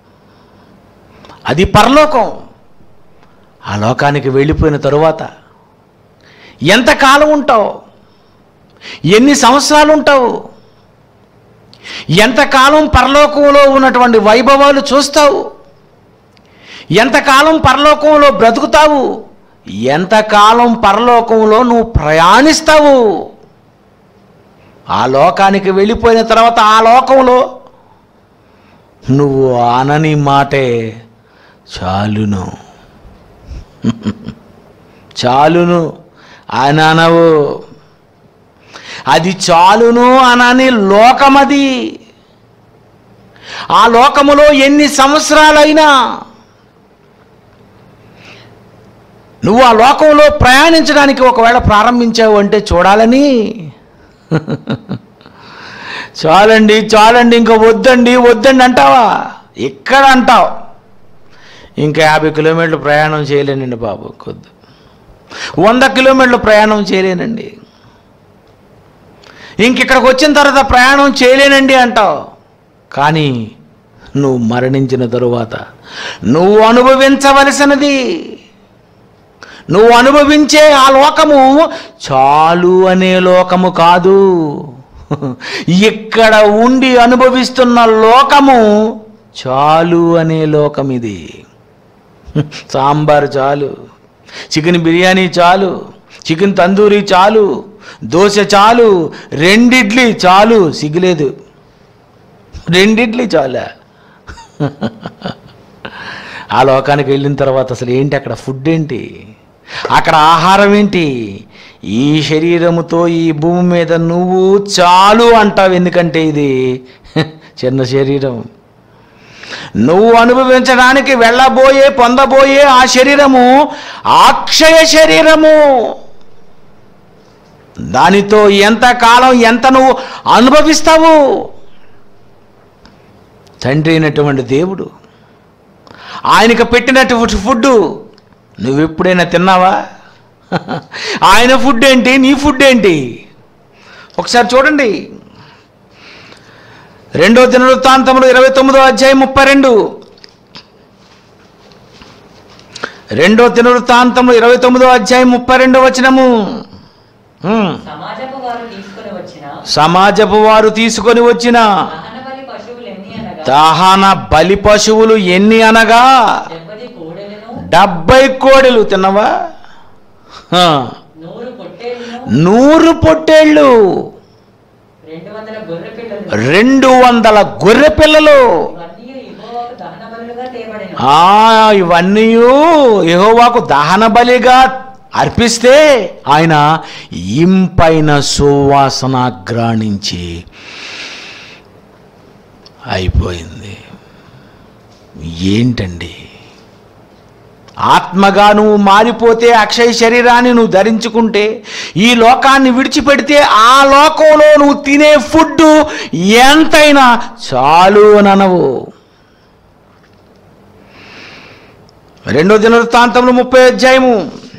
A: అది పరలోకం ఆ లోకానికి వెళ్ళిపోయిన తరువాత ఎంతకాలం ఉంటావు ఎన్ని సంవత్సరాలు ఉంటావు ఎంతకాలం పరలోకంలో ఉన్నటువంటి వైభవాలు చూస్తావు ఎంతకాలం పరలోకంలో బ్రతుకుతావు ఎంతకాలం పరలోకంలో నువ్వు ప్రయాణిస్తావు ఆ లోకానికి వెళ్ళిపోయిన తర్వాత ఆ లోకంలో నువ్వు అనని మాటే చాలును చాలును అని అనవు అది చాలును అనని లోకమది ఆ లోకములో ఎన్ని సంవత్సరాలైనా నువ్వు ఆ లోకంలో ప్రయాణించడానికి ఒకవేళ ప్రారంభించావు అంటే చూడాలని చాలండి చాలండి ఇంకా వద్దండి వద్దండి అంటావా ఇక్కడ అంటావు ఇంకా యాభై కిలోమీటర్లు ప్రయాణం చేయలేనండి బాబు కొద్ది వంద కిలోమీటర్లు ప్రయాణం చేయలేనండి ఇంక ఇక్కడికి వచ్చిన తర్వాత ప్రయాణం చేయలేనండి అంటావు కానీ నువ్వు మరణించిన తరువాత నువ్వు అనుభవించవలసినది నువ్వు అనుభవించే ఆ లోకము చాలు అనే లోకము కాదు ఇక్కడ ఉండి అనుభవిస్తున్న లోకము చాలు అనే లోకం ఇది సాంబార్ చాలు చికెన్ బిర్యానీ చాలు చికెన్ తందూరి చాలు దోశ చాలు రెండిడ్లీ చాలు సిగ్గులేదు రెండిడ్లీ చాలా ఆ లోకానికి వెళ్ళిన తర్వాత అసలు ఏంటి అక్కడ ఫుడ్ ఏంటి అక్కడ ఆహారం ఏంటి ఈ శరీరముతో ఈ భూమి మీద నువ్వు చాలు అంటావు ఎందుకంటే ఇది చిన్న శరీరం నువ్వు అనుభవించడానికి వెళ్ళబోయే పొందబోయే ఆ శరీరము అక్షయ శరీరము దానితో ఎంత కాలం ఎంత నువ్వు అనుభవిస్తావు తండ్రి అయినటువంటి దేవుడు ఆయనకు పెట్టినటువంటి ఫుడ్ నువ్వు ఎప్పుడైనా తిన్నావా ఆయన ఫుడ్ ఏంటి నీ ఫుడ్ ఏంటి ఒకసారి చూడండి రెండో దినవృత్తాంతములు ఇరవై తొమ్మిదో అధ్యాయం ముప్పై రెండు రెండో దినవృత్తాంతములు ఇరవై తొమ్మిదో అధ్యాయం ముప్పై రెండో వచనము హ్మ్.
B: సమాజపు వారు తీసుకొని వచ్చిన
A: సమాజపు వారు తీసుకొని వచ్చిన
B: దహనబలి పశువులు ఎన్ని అనగా
A: దహన బలి పశువులు ఎన్ని అనగా
B: డెబ్బది కోడెలను
A: డెబ్బై కోడెలు తిన్నవా హ.
B: నూరు పొట్టేళ్లను
A: నూరు పొట్టేళ్ళు
B: రెండు వందల గొర్రె పిల్లలు
A: రెండు వందల గొర్రె పిల్లలు
B: ఇవన్నీ యెహోవాకు దహన బలులుగా తేబడిన
A: ఆ ఇవన్నీ యెహోవాకు దహన బలిగా అర్పిస్తే ఆయన ఇంపైన సువాసన గ్రాణించి అయిపోయింది ఏంటండి ఆత్మగా నువ్వు మారిపోతే అక్షయ శరీరాన్ని నువ్వు ధరించుకుంటే ఈ లోకాన్ని విడిచిపెడితే ఆ లోకంలో నువ్వు తినే ఫుడ్ ఎంతైనా చాలు అని అనవు రెండో దినవృత్తాంతంలో ముప్పై అధ్యాయము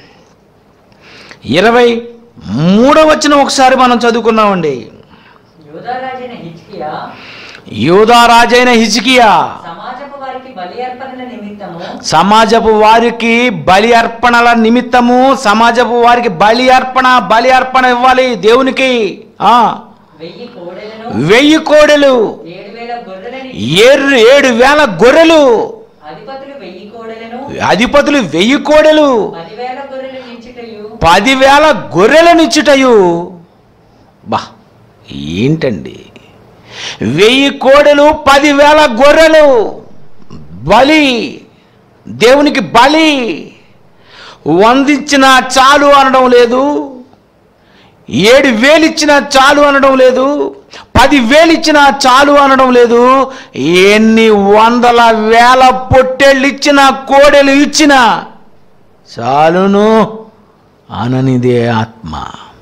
A: ఇరవై మూడవ వచ్చిన ఒకసారి మనం చదువుకున్నామండి
B: యోధారాజైన హిజ్కియా
A: యూదారాజైన హిజ్కియా
B: సమాజపు వారికి బలి అర్పణల నిమిత్తము
A: సమాజపు వారికి బలి అర్పణల నిమిత్తము సమాజపు వారికి బలి అర్పణ బలి అర్పణ ఇవ్వాలి దేవునికి ఆ
B: వెయ్యి కోడెలను
A: వెయ్యి కోడెలు
B: ఏడు వేల గొర్రెలని
A: ఏడు ఏడు వేల గొర్రెలు
B: అధిపతులు వెయ్యి కోడెలను
A: అధిపతులు వెయ్యి కోడెలు
B: పదివేల గొర్రెలు నించుటయు
A: పదివేల గొర్రెలనిచ్చుటయు బా ఏంటండి వెయ్యి కోడెలు పదివేల గొర్రెలు బలి దేవునికి బలి వందించిన చాలు అనడం లేదు ఏడు వేలు ఇచ్చిన చాలు అనడం లేదు పది వేలు ఇచ్చిన చాలు అనడం లేదు ఎన్ని వందల వేల పొట్టేళ్ళు ఇచ్చిన కోడెలు ఇచ్చిన చాలును అననిదే ఆత్మ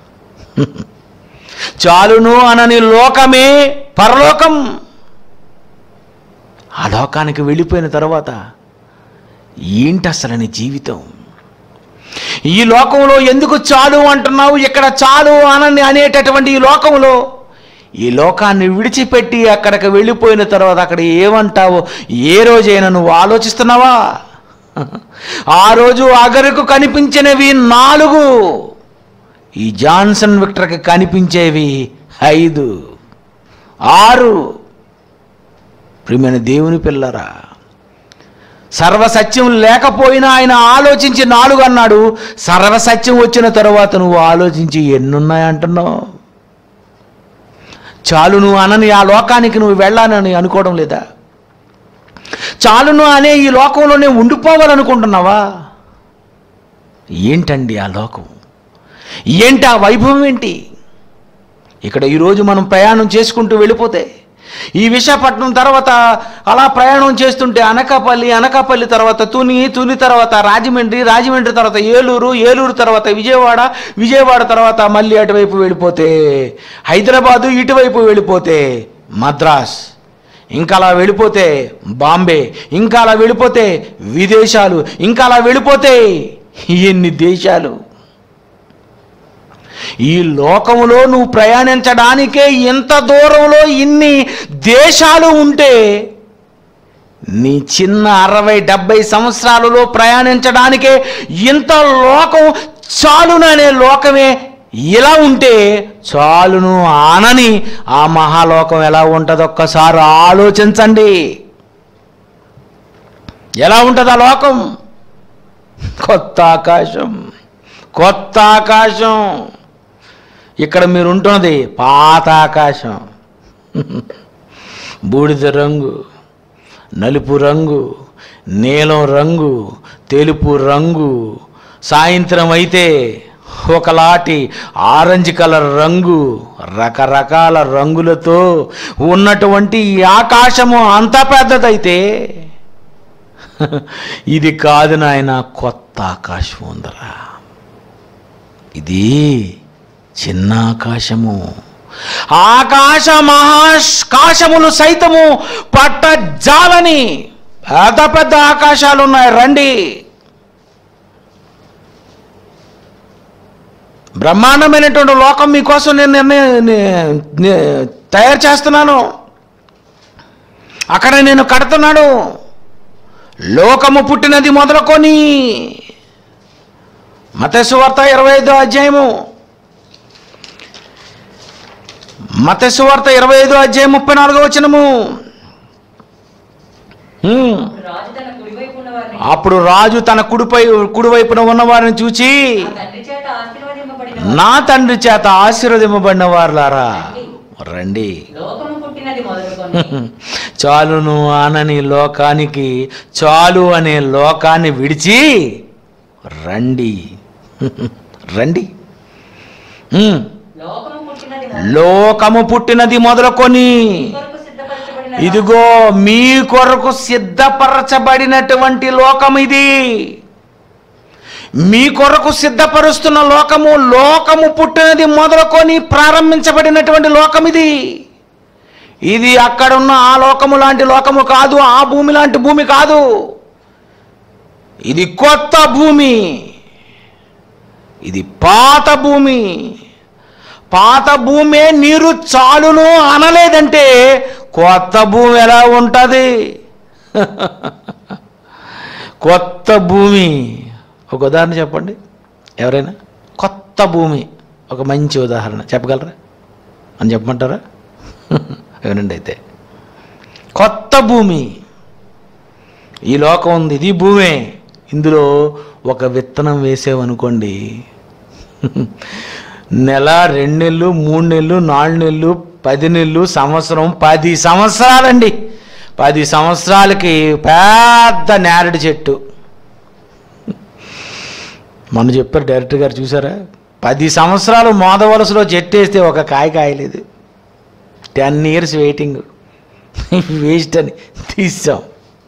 A: చాలును అనని లోకమే పరలోకం ఆ లోకానికి వెళ్ళిపోయిన తర్వాత ఏంటి అసలని జీవితం ఈ లోకంలో ఎందుకు చాలు అంటున్నావు ఇక్కడ చాలు అనని అనేటటువంటి ఈ లోకంలో ఈ లోకాన్ని విడిచిపెట్టి అక్కడికి వెళ్ళిపోయిన తర్వాత అక్కడ ఏమంటావో ఏ రోజైనా నువ్వు ఆలోచిస్తున్నావా ఆ రోజు అగరుకు కనిపించినవి నాలుగు ఈ జాన్సన్ విక్టర్కి కనిపించేవి ఐదు ఆరు ప్రియమైన దేవుని పిల్లరా సర్వసత్యం లేకపోయినా ఆయన ఆలోచించి నాలుగు అన్నాడు సర్వసత్యం వచ్చిన తర్వాత నువ్వు ఆలోచించి ఎన్నున్నాయంటున్నావు చాలు నువ్వు అనని ఆ లోకానికి నువ్వు వెళ్ళాలని అనుకోవడం లేదా చాలును అనే ఈ లోకంలోనే ఉండిపోవాలనుకుంటున్నావా ఏంటండి ఆ లోకం ఏంటి ఆ వైభవం ఏంటి ఇక్కడ ఈరోజు మనం ప్రయాణం చేసుకుంటూ వెళ్ళిపోతే ఈ విశాఖపట్నం తర్వాత అలా ప్రయాణం చేస్తుంటే అనకాపల్లి అనకాపల్లి తర్వాత తుని తుని తర్వాత రాజమండ్రి రాజమండ్రి తర్వాత ఏలూరు ఏలూరు తర్వాత విజయవాడ విజయవాడ తర్వాత మళ్ళీ అటువైపు వెళ్ళిపోతే హైదరాబాదు ఇటువైపు వెళ్ళిపోతే మద్రాస్ ఇంకా అలా వెళ్ళిపోతే బాంబే ఇంకా అలా వెళ్ళిపోతే విదేశాలు ఇంకా అలా వెళ్ళిపోతే ఎన్ని దేశాలు ఈ లోకములో నువ్వు ప్రయాణించడానికే ఇంత దూరంలో ఇన్ని దేశాలు ఉంటే నీ చిన్న అరవై డెబ్బై సంవత్సరాలలో ప్రయాణించడానికే ఇంత లోకం చాలుననే లోకమే ఇలా ఉంటే చాలును ఆనని ఆ మహాలోకం ఎలా ఉంటుందో ఒక్కసారి ఆలోచించండి ఎలా ఉంటుంది ఆ లోకం కొత్త ఆకాశం కొత్త ఆకాశం ఇక్కడ మీరు ఉంటున్నది పాత ఆకాశం బూడిద రంగు నలుపు రంగు నీలం రంగు తెలుపు రంగు సాయంత్రం అయితే ఒకలాటి ఆరెంజ్ కలర్ రంగు రకరకాల రంగులతో ఉన్నటువంటి ఈ ఆకాశము అంత పెద్దదైతే ఇది కాదు నాయన కొత్త ఆకాశం ఉందరా ఇది చిన్న ఆకాశము ఆకాశ మహాకాశములు సైతము పట్ట జాలని పెద్ద పెద్ద ఆకాశాలు ఉన్నాయి రండి బ్రహ్మాండమైనటువంటి లోకం మీకోసం నేను నిర్ణయం నే- నే- తయారు చేస్తున్నాను అక్కడ నేను కడుతున్నాను లోకము పుట్టినది మొదలుకొని మతసువార్త ఇరవై ఐదో అధ్యాయము మతసువార్త ఇరవై ఐదో అధ్యాయం ముప్పై నాలుగో వచనము హ్మ్.
B: రాజు తన కుడివైపు ఉన్న వారిని
A: అప్పుడు రాజు తన కుడిపై కుడివైపున ఉన్నవారిని చూచి
B: ఆ తండ్రి చేత ఆశీర్వదింపబడిన
A: నా తండ్రి చేత ఆశీర్వదింపబడిన వారులారా రండి
B: లోకము పుట్టినది మొదలుకొని
A: చాలును ఆనని లోకానికి చాలు అనే లోకాన్ని విడిచి రండి రండి హ్మ్.
B: లోకము పుట్టినది
A: లోకము పుట్టినది మొదలుకొని
B: కొరకు సిద్ధపరచబడిన
A: ఇదిగో మీ కొరకు సిద్ధపరచబడినటువంటి లోకం ఇది మీ కొరకు సిద్ధపరుస్తున్న లోకము లోకము పుట్టినది మొదలుకొని ప్రారంభించబడినటువంటి లోకం ఇది ఇది అక్కడున్న ఆ లోకము లాంటి లోకము కాదు ఆ భూమి లాంటి భూమి కాదు ఇది కొత్త భూమి ఇది పాత భూమి పాత భూమే నీరు చాలును అనలేదంటే కొత్త భూమి ఎలా ఉంటుంది కొత్త భూమి ఒక ఉదాహరణ చెప్పండి ఎవరైనా కొత్త భూమి ఒక మంచి ఉదాహరణ చెప్పగలరా అని చెప్పమంటారా వినండి అయితే కొత్త భూమి ఈ లోకం ఉంది ఇది భూమే ఇందులో ఒక విత్తనం వేసామనుకోండి నెల రెండు నెలలు మూడు నెలలు నాలుగు నెలలు పది నెలలు సంవత్సరం పది సంవత్సరాలండి పది సంవత్సరాలకి పెద్ద నేరడి చెట్టు మొన్న చెప్పారు డైరెక్టర్ గారు చూసారా పది సంవత్సరాలు మోదవలసలో చెట్టు వేస్తే ఒక కాయ కాయలేదు టెన్ ఇయర్స్ వెయిటింగ్ వేస్ట్ అని తీసాం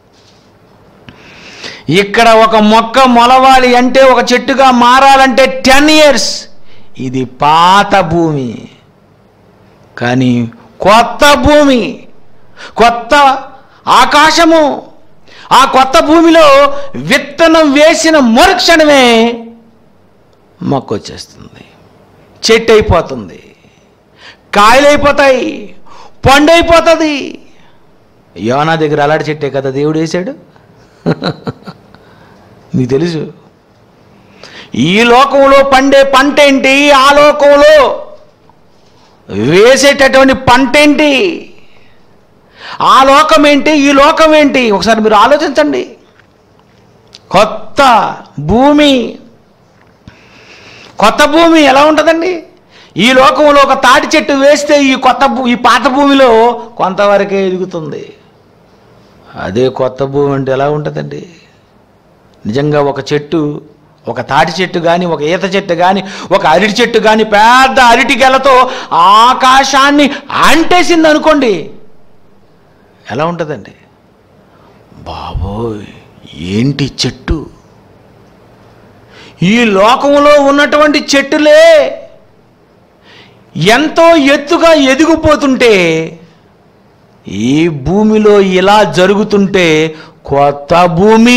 A: ఇక్కడ ఒక మొక్క మొలవాలి అంటే ఒక చెట్టుగా మారాలంటే టెన్ ఇయర్స్ ఇది పాత భూమి కానీ కొత్త భూమి కొత్త ఆకాశము ఆ కొత్త భూమిలో విత్తనం వేసిన మరుక్షణమే మొక్క వచ్చేస్తుంది చెట్టు అయిపోతుంది కాయలైపోతాయి పండు అయిపోతుంది యోనా దగ్గర అలాంటి చెట్టే కదా దేవుడు వేశాడు నీకు తెలుసు ఈ లోకంలో పండే పంట ఏంటి ఆ లోకంలో వేసేటటువంటి పంట ఏంటి ఆ లోకం ఏంటి ఈ లోకం ఏంటి ఒకసారి మీరు ఆలోచించండి కొత్త భూమి కొత్త భూమి ఎలా ఉంటుందండి ఈ లోకంలో ఒక తాటి చెట్టు వేస్తే ఈ కొత్త భూ ఈ పాత భూమిలో కొంతవరకే ఎదుగుతుంది అదే కొత్త భూమి అంటే ఎలా ఉంటుందండి నిజంగా ఒక చెట్టు ఒక తాటి చెట్టు కానీ ఒక ఈత చెట్టు కానీ ఒక అరటి చెట్టు కానీ పెద్ద అరటి గెలతో ఆకాశాన్ని అంటేసింది అనుకోండి ఎలా ఉంటుందండి బాబోయ్ ఏంటి చెట్టు ఈ లోకంలో ఉన్నటువంటి చెట్టులే ఎంతో ఎత్తుగా ఎదిగిపోతుంటే ఈ భూమిలో ఇలా జరుగుతుంటే కొత్త భూమి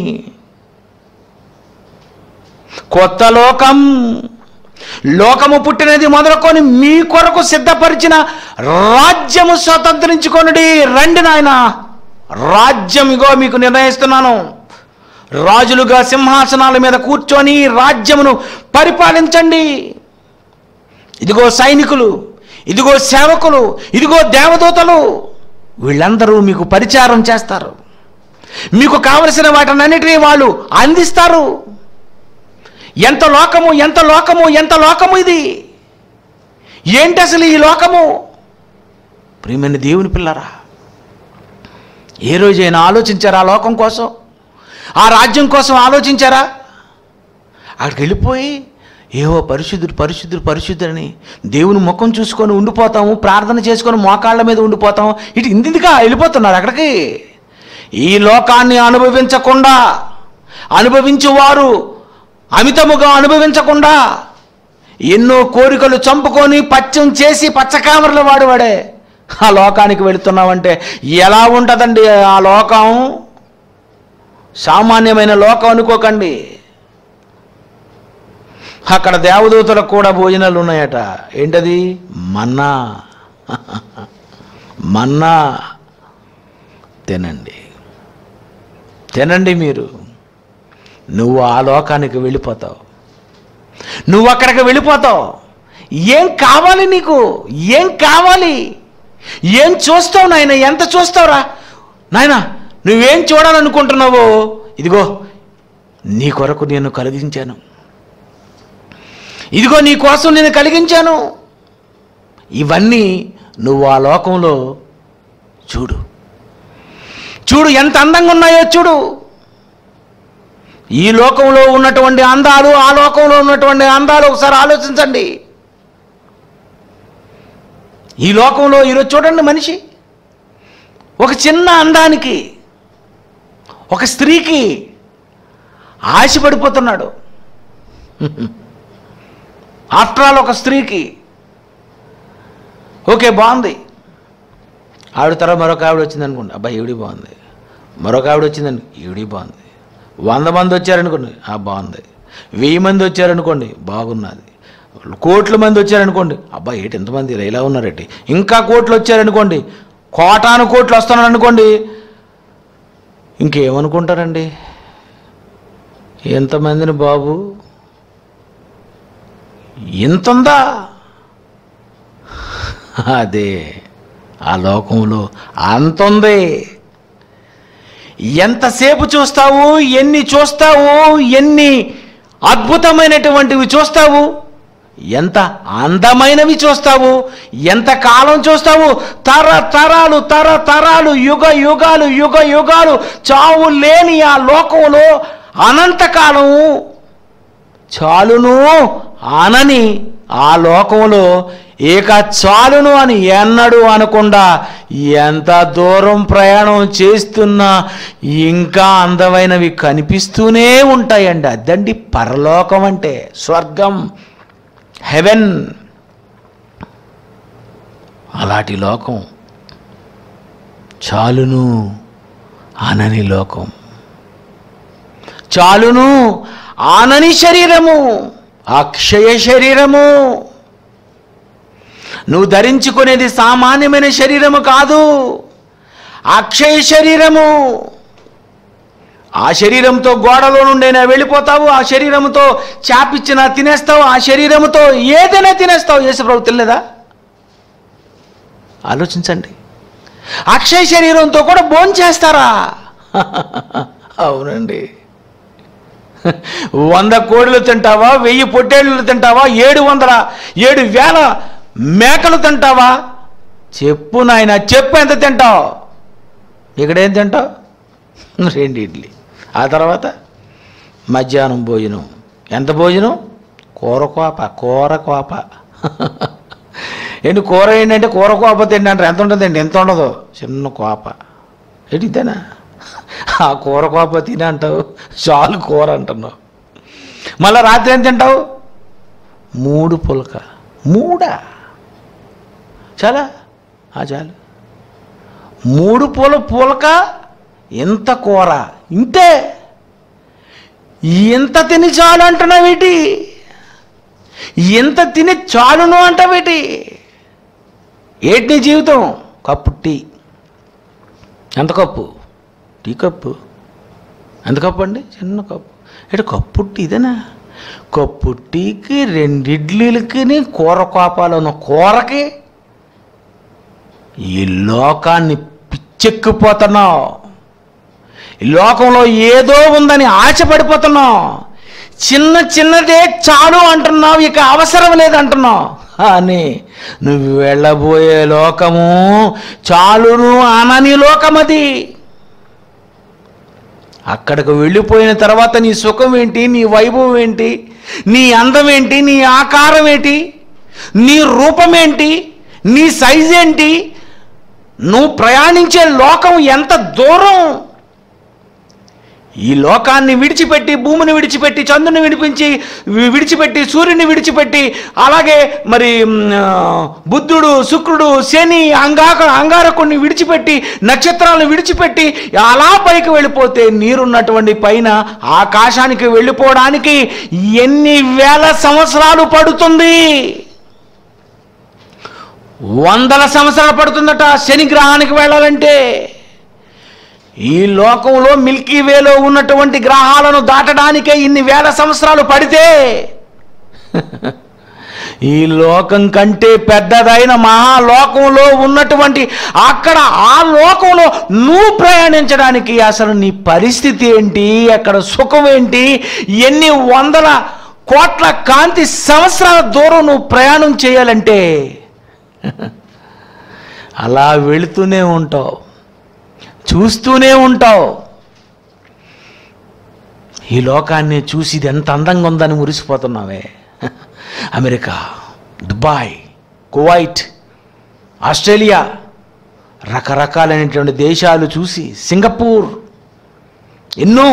A: కొత్త లోకం లోకము పుట్టినది మొదలుకొని మీ కొరకు సిద్ధపరిచిన రాజ్యము స్వతంత్రించుకొనుడి రండి నాయన రాజ్యం ఇగో మీకు నిర్ణయిస్తున్నాను రాజులుగా సింహాసనాల మీద కూర్చొని రాజ్యమును పరిపాలించండి ఇదిగో సైనికులు ఇదిగో సేవకులు ఇదిగో దేవదూతలు వీళ్ళందరూ మీకు పరిచారం చేస్తారు మీకు కావలసిన వాటినన్నిటినీ వాళ్ళు అందిస్తారు ఎంత లోకము ఎంత లోకము ఎంత లోకము ఇది ఏంటి అసలు ఈ లోకము ప్రియమైన దేవుని పిల్లరా ఏ రోజైనా ఆలోచించారా ఆ లోకం కోసం ఆ రాజ్యం కోసం ఆలోచించారా అక్కడికి వెళ్ళిపోయి ఏవో పరిశుద్ధుడు పరిశుద్ధుడు పరిశుద్ధుడని దేవుని ముఖం చూసుకొని ఉండిపోతాము ప్రార్థన చేసుకొని మోకాళ్ళ మీద ఉండిపోతాము ఇటు ఇందిగా వెళ్ళిపోతున్నారు అక్కడికి ఈ లోకాన్ని అనుభవించకుండా అనుభవించువారు అమితముగా అనుభవించకుండా ఎన్నో కోరికలు చంపుకొని పచ్చం చేసి పచ్చకామరలు వాడువాడే ఆ లోకానికి వెళుతున్నామంటే ఎలా ఉంటుందండి ఆ లోకం సామాన్యమైన లోకం అనుకోకండి అక్కడ దేవదూతలకు కూడా భోజనాలు ఉన్నాయట ఏంటది మన్నా మన్నా తినండి తినండి మీరు నువ్వు ఆ లోకానికి వెళ్ళిపోతావు నువ్వు అక్కడికి వెళ్ళిపోతావు ఏం కావాలి నీకు ఏం కావాలి ఏం చూస్తావు నాయన ఎంత చూస్తావురా నాయన నువ్వేం చూడాలనుకుంటున్నావో ఇదిగో నీ కొరకు నేను కలిగించాను ఇదిగో నీ కోసం నేను కలిగించాను ఇవన్నీ నువ్వు ఆ లోకంలో చూడు చూడు ఎంత అందంగా ఉన్నాయో చూడు ఈ లోకంలో ఉన్నటువంటి అందాలు ఆ లోకంలో ఉన్నటువంటి అందాలు ఒకసారి ఆలోచించండి ఈ లోకంలో ఈరోజు చూడండి మనిషి ఒక చిన్న అందానికి ఒక స్త్రీకి ఆశపడిపోతున్నాడు ఆఫ్టర్ ఆల్ ఒక స్త్రీకి ఓకే బాగుంది ఆవిడ తర్వాత మరొక ఆవిడ వచ్చింది అనుకోండి అబ్బాయి ఈవిడి బాగుంది మరొక ఆవిడ వచ్చిందండి ఈవిడి బాగుంది వంద మంది వచ్చారనుకోండి ఆ బాగుంది వెయ్యి మంది వచ్చారనుకోండి బాగున్నది కోట్ల మంది వచ్చారనుకోండి అబ్బా ఏంటి ఎంతమంది ఇలా ఇలా ఉన్నారేంటి ఇంకా కోట్లు వచ్చారనుకోండి కోటాను కోట్లు వస్తున్నారు అనుకోండి ఇంకేమనుకుంటారండి ఎంతమందిని బాబు ఇంతుందా అదే ఆ లోకంలో అంతుంది ఎంతసేపు చూస్తావు ఎన్ని చూస్తావు ఎన్ని అద్భుతమైనటువంటివి చూస్తావు ఎంత అందమైనవి చూస్తావు ఎంత కాలం చూస్తావు తర తరాలు తర తరాలు యుగ యుగాలు యుగ యుగాలు చావు లేని ఆ లోకంలో అనంతకాలము చాలును అనని ఆ లోకంలో ఇక చాలును అని ఎన్నడూ అనకుండా ఎంత దూరం ప్రయాణం చేస్తున్నా ఇంకా అందమైనవి కనిపిస్తూనే ఉంటాయండి అదండి పరలోకం అంటే స్వర్గం హెవెన్ అలాంటి లోకం చాలును అనని లోకం చాలును ఆనని శరీరము అక్షయ శరీరము నువ్వు ధరించుకునేది సామాన్యమైన శరీరము కాదు అక్షయ శరీరము ఆ శరీరంతో గోడలో నుండైనా వెళ్ళిపోతావు ఆ శరీరంతో చాపిచ్చినా తినేస్తావు ఆ శరీరంతో ఏదైనా తినేస్తావు యేసుప్రభు తినలేదా ఆలోచించండి అక్షయ శరీరంతో కూడా భోంచేస్తారా అవునండి వంద కోడులు తింటావా వెయ్యి పొట్టేళ్ళు తింటావా ఏడు వందల ఏడు వేల మేకలు తింటావా చెప్పు నాయన చెప్పు ఎంత తింటావు ఇక్కడేం తింటావు రెండు ఇడ్లీ ఆ తర్వాత మధ్యాహ్నం భోజనం ఎంత భోజనం కూర కోప కూర కోప ఏంటి కూర ఏంటంటే కూర కోప తిండి అంటారు ఎంత ఉంటుందండి ఎంత ఉండదు చిన్న కోప ఏంటి ఇదేనా ఆ కూర కోప తిని అంటావు చాలు కూర అంటున్నావు మళ్ళీ రాత్రి ఏం తింటావు మూడు పులక మూడా చాలా ఆ చాలు మూడు పూల పులక ఇంత కూర ఇంతే ఇంత తిని చాలు అంటున్నావేటి ఇంత తిని చాలును అంటావేటి ఏంటి నీ జీవితం కప్పు టీ ఎంత కప్పు టీ కప్పు ఎంత కప్పు అండి చిన్న కప్పు అంటే కప్పు టీ ఇదేనా కప్పు టీకి రెండు ఇడ్లీలకి కూర కోపాలను కూరకి ఈ లోకాన్ని పిచ్చెక్కిపోతున్నావు ఈ లోకంలో ఏదో ఉందని ఆశపడిపోతున్నావు చిన్న చిన్నదే చాలు అంటున్నావు ఇక అవసరం లేదంటున్నావు అని నువ్వు వెళ్ళబోయే లోకము చాలును అనని లోకమది అక్కడికి వెళ్ళిపోయిన తర్వాత నీ సుఖం ఏంటి నీ వైభవం ఏంటి నీ అందం ఏంటి నీ ఆకారం ఏంటి నీ రూపం ఏంటి నీ సైజ్ ఏంటి నువ్వు ప్రయాణించే లోకం ఎంత దూరం ఈ లోకాన్ని విడిచిపెట్టి భూమిని విడిచిపెట్టి చంద్రుని విడిపించి వి- విడిచిపెట్టి సూర్యుని విడిచిపెట్టి అలాగే మరి మ్, ఆ, బుద్ధుడు శుక్రుడు శని అంగాక అంగారకుడిని విడిచిపెట్టి నక్షత్రాలను విడిచిపెట్టి అలా పైకి వెళ్ళిపోతే నీరున్నటువంటి పైన ఆకాశానికి వెళ్ళిపోవడానికి ఎన్ని వేల సంవత్సరాలు పడుతుంది వందల సంవత్సరాలు పడుతుందట శని గ్రహానికి వెళ్ళాలంటే ఈ లోకంలో మిల్కీ వేలో ఉన్నటువంటి గ్రహాలను దాటడానికే ఇన్ని వేల సంవత్సరాలు పడితే ఈ లోకం కంటే పెద్దదైన మహాలోకంలో ఉన్నటువంటి అక్కడ ఆ లోకంలో నువ్వు ప్రయాణించడానికి అసలు నీ పరిస్థితి ఏంటి అక్కడ సుఖం ఏంటి ఎన్ని వందల కోట్ల కాంతి సంవత్సరాల దూరం నువ్వు ప్రయాణం చేయాలంటే అలా వెళుతూనే ఉంటావు చూస్తూనే ఉంటావు ఈ లోకాన్ని చూసి ఇది ఎంత అందంగా ఉందని మురిసిపోతున్నావే అమెరికా దుబాయ్ కువైట్ ఆస్ట్రేలియా రకరకాలైనటువంటి దేశాలు చూసి సింగపూర్ ఎన్నో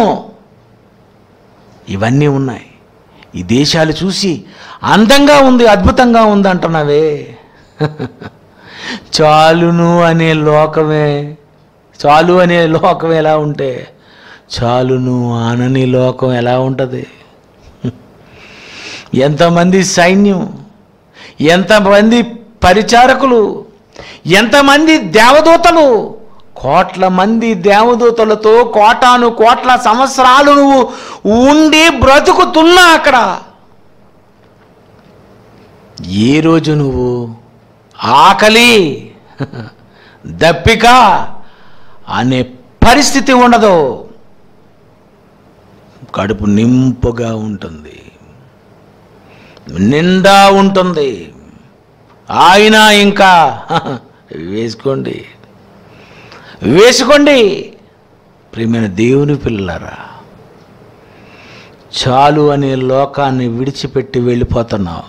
A: ఇవన్నీ ఉన్నాయి ఈ దేశాలు చూసి అందంగా ఉంది అద్భుతంగా ఉంది అంటున్నావే చాలును అనే లోకమే చాలు అనే లోకం ఎలా ఉంటే చాలును అనని లోకం ఎలా ఉంటుంది ఎంతమంది సైన్యం ఎంతమంది పరిచారకులు ఎంతమంది దేవదూతలు కోట్ల మంది దేవదూతలతో కోటాను కోట్ల సంవత్సరాలు నువ్వు ఉండి బ్రతుకుతున్నా అక్కడ ఏ రోజు నువ్వు ఆకలి దప్పిక అనే పరిస్థితి ఉండదు కడుపు నింపుగా ఉంటుంది నిండా ఉంటుంది ఆయన ఇంకా వేసుకోండి వేసుకోండి ప్రియమైన దేవుని పిల్లరా చాలు అనే లోకాన్ని విడిచిపెట్టి వెళ్ళిపోతున్నావు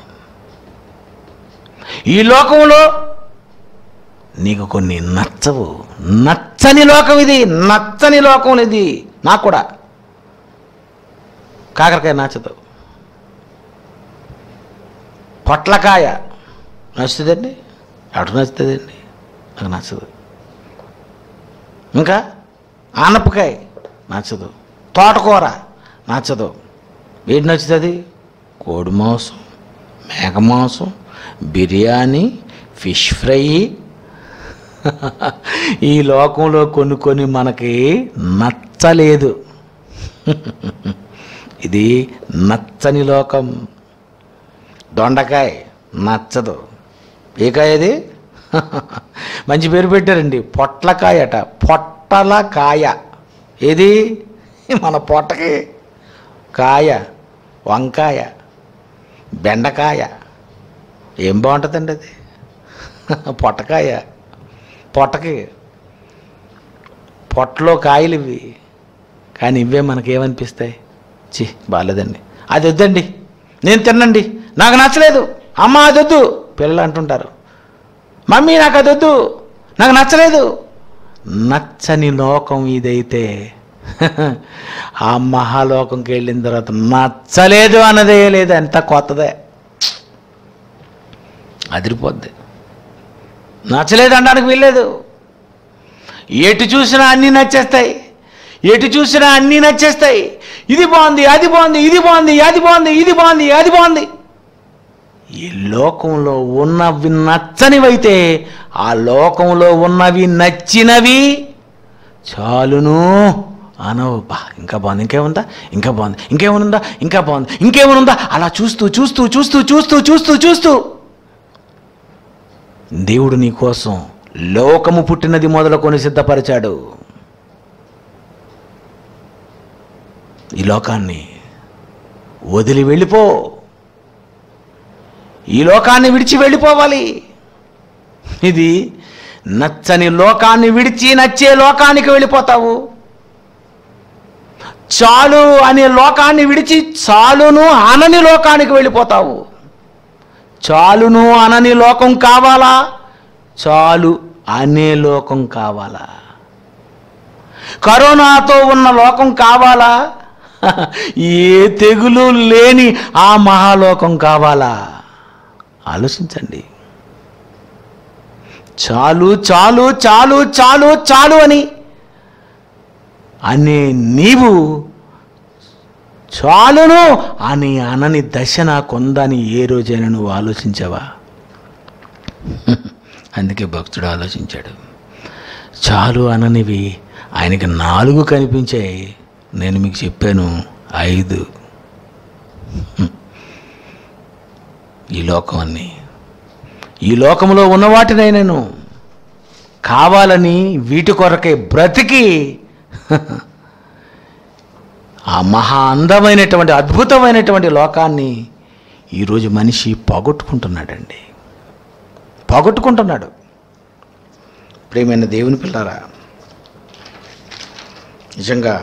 A: ఈ లోకంలో నీకు కొన్ని నచ్చవు నచ్చని లోకం ఇది నచ్చని లోకం ఇది నాకు కూడా కాకరకాయ నచ్చదు పొట్లకాయ నచ్చుతుందండి ఎటు నచ్చుతుందండి నాకు నచ్చదు ఇంకా ఆనపకాయ నచ్చదు తోటకూర నచ్చదు ఏంటి నచ్చుతుంది కోడి మాంసం మేక మాంసం బిర్యానీ ఫిష్ ఫ్రై ఈ లోకంలో కొన్ని కొన్ని మనకి నచ్చలేదు ఇది నచ్చని లోకం దొండకాయ నచ్చదు ఏ కాయ ఇది మంచి పేరు పెట్టారండి పొట్లకాయ అట పొట్టలకాయ ఏది మన పొట్టకి కాయ వంకాయ బెండకాయ ఏం బాగుంటుందండి అది పొట్టకాయ పొట్టకి పొట్టలో కాయలు ఇవి కానీ ఇవే మనకేమనిపిస్తాయి చి బాగాలేదండి అది వద్దండి నేను తిన్నండి నాకు నచ్చలేదు అమ్మ అది వద్దు పిల్లలు అంటుంటారు మమ్మీ నాకు అది వద్దు నాకు నచ్చలేదు నచ్చని లోకం ఇదైతే ఆ మహాలోకంకి వెళ్ళిన తర్వాత నచ్చలేదు అన్నదే లేదు అంత కొత్తదే అదిరిపోద్ది నచ్చలేదు అనడానికి వీల్లేదు ఎటు చూసినా అన్నీ నచ్చేస్తాయి ఎటు చూసినా అన్నీ నచ్చేస్తాయి ఇది బాగుంది అది బాగుంది ఇది బాగుంది అది బాగుంది ఇది బాగుంది అది బాగుంది ఈ లోకంలో ఉన్నవి నచ్చనివైతే ఆ లోకంలో ఉన్నవి నచ్చినవి చాలును అనవు బా ఇంకా బాగుంది ఇంకేముందా ఇంకా బాగుంది ఇంకేమనుందా ఇంకా బాగుంది ఇంకేమనుందా అలా చూస్తూ చూస్తూ చూస్తూ చూస్తూ చూస్తూ చూస్తూ దేవుడు నీ కోసం లోకము పుట్టినది మొదలుకొని సిద్ధపరిచాడు ఈ లోకాన్ని వదిలి వెళ్ళిపో ఈ లోకాన్ని విడిచి వెళ్ళిపోవాలి ఇది నచ్చని లోకాన్ని విడిచి నచ్చే లోకానికి వెళ్ళిపోతావు చాలు అనే లోకాన్ని విడిచి చాలును అనని లోకానికి వెళ్ళిపోతావు చాలును అనని లోకం కావాలా చాలు అనే లోకం కావాలా కరోనాతో ఉన్న లోకం కావాలా ఏ తెగులు లేని ఆ మహాలోకం కావాలా ఆలోచించండి చాలు చాలు చాలు చాలు చాలు అని అనే నీవు చాలును అని అనని దశ నాకుందని ఏ రోజైనా నువ్వు ఆలోచించావా అందుకే భక్తుడు ఆలోచించాడు చాలు అననివి ఆయనకి నాలుగు కనిపించాయి నేను మీకు చెప్పాను ఐదు హ్మ్. ఈ లోకం అన్ని ఈ లోకంలో ఉన్న వాటినై నేను కావాలని వీటి కొరకే బ్రతికి ఆ మహా అందమైనటువంటి అద్భుతమైనటువంటి లోకాన్ని ఈరోజు మనిషి పోగొట్టుకుంటున్నాడండి పోగొట్టుకుంటున్నాడు ప్రేమైన దేవుని పిల్లారా నిజంగా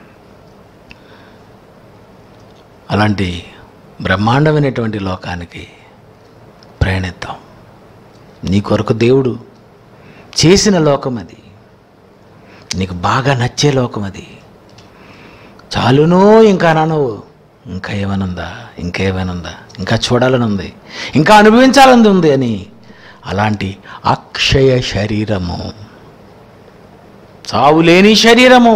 A: అలాంటి బ్రహ్మాండమైనటువంటి లోకానికి ప్రయాణిద్దాం నీ కొరకు దేవుడు చేసిన లోకం అది నీకు బాగా నచ్చే లోకం అది చాలును ఇంకా నాను ఇంకా ఏమనుందా ఇంకా ఏమైనా ఇంకా చూడాలని ఉంది ఇంకా అనుభవించాలని ఉంది అని అలాంటి అక్షయ శరీరము చావు లేని శరీరము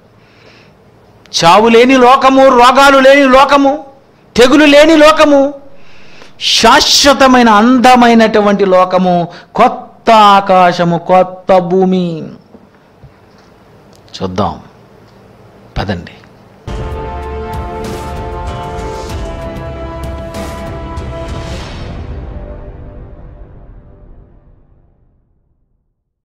A: చావు లేని లోకము రోగాలు లేని లోకము తెగులు లేని లోకము శాశ్వతమైన అందమైనటువంటి లోకము కొత్త ఆకాశము కొత్త భూమి చూద్దాం పదండి